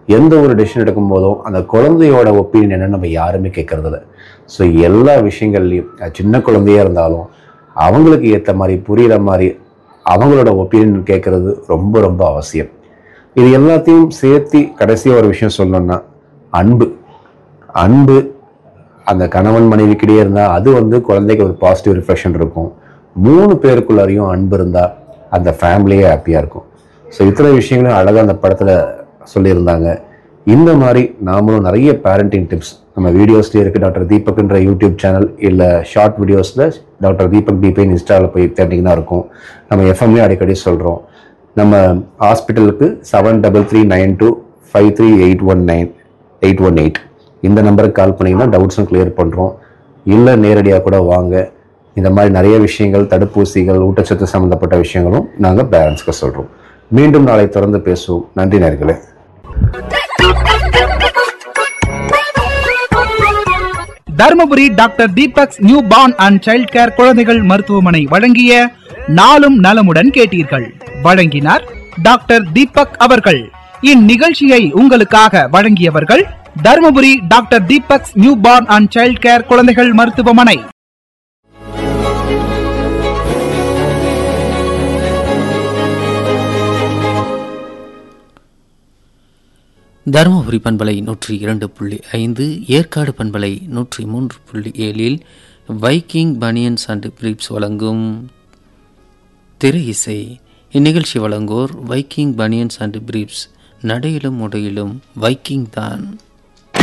எந்த ஒரு டெசிஷன் எடுக்கும் போதும் அந்த குழந்தையோட ஒப்பீனியன் என்னன்னு நம்ம யாருமே கேட்கறது இல்லை ஸோ எல்லா விஷயங்கள்லையும் அது சின்ன குழந்தையா இருந்தாலும் அவங்களுக்கு ஏற்ற மாதிரி புரியுற மாதிரி அவங்களோட ஒப்பீனியன் கேட்கறது ரொம்ப ரொம்ப அவசியம் இது எல்லாத்தையும் சேர்த்து கடைசியாக ஒரு விஷயம் சொல்லணும்னா அன்பு அன்பு அந்த கணவன் மனைவிக்கிட்டே இருந்தால் அது வந்து குழந்தைக்கு ஒரு பாசிட்டிவ் ரிஃப்ளெக்ஷன் இருக்கும் மூணு பேருக்குள்ளாரையும் அன்பு இருந்தால் அந்த ஃபேமிலியே ஹாப்பியாக இருக்கும் ஸோ இத்தனை விஷயங்களும் அழகாக அந்த படத்தில் சொல்லியிருந்தாங்க இந்த மாதிரி நாமளும் நிறைய பேரண்டிங் டிப்ஸ் நம்ம வீடியோஸ்லேயே இருக்குது டாக்டர் தீபக்ன்ற யூடியூப் சேனல் இல்லை ஷார்ட் வீடியோஸில் டாக்டர் தீபக் தீபன் இன்ஸ்டாவில் போய் தேடிங்கன்னா இருக்கும் நம்ம எஃப்எம்லேயும் அடிக்கடி சொல்கிறோம் நம்ம ஹாஸ்பிட்டலுக்கு seven double three nine two five three eight one nine eight one eight இந்த நம்பருக்கு கால் பண்ணிங்கன்னா டவுட்ஸும் கிளியர் பண்ணுறோம் இல்லை நேரடியாக கூட வாங்க இந்த மாதிரி நிறைய விஷயங்கள் தடுப்பூசிகள் ஊட்டச்சத்து சம்மந்தப்பட்ட விஷயங்களும் நாங்கள் பேரண்ட்ஸ்க்கு சொல்கிறோம் மீண்டும் நாளை தொடர்ந்து பேசுவோம் நன்றி நேர்களே Dharmapuri doctor Deepak's new born and child care குழந்தைகள் மருத்துவமனை வழங்கிய நாளும் நலமுடன் கேட்டீர்கள் வழங்கினார் டாக்டர் தீபக் அவர்கள் இந்நிகழ்ச்சியை உங்களுக்காக வழங்கியவர்கள் Dharmapuri doctor Deepak's new born and child care குழந்தைகள் மருத்துவமனை தருமபுரி பண்பலை நூற்றி இரண்டு புள்ளி ஐந்து ஏற்காடு பண்பலை நூற்றி மூன்று புள்ளி ஏழில் வைக்கிங் பனியன்ஸ் அண்ட் பிரீப்ஸ் வழங்கும் திரை இசை இந்நிகழ்ச்சி வழங்குவோர் வைக்கிங் பனியன்ஸ் அண்ட் பிரீப்ஸ் நடையிலும் உடையிலும் வைக்கிங் தான்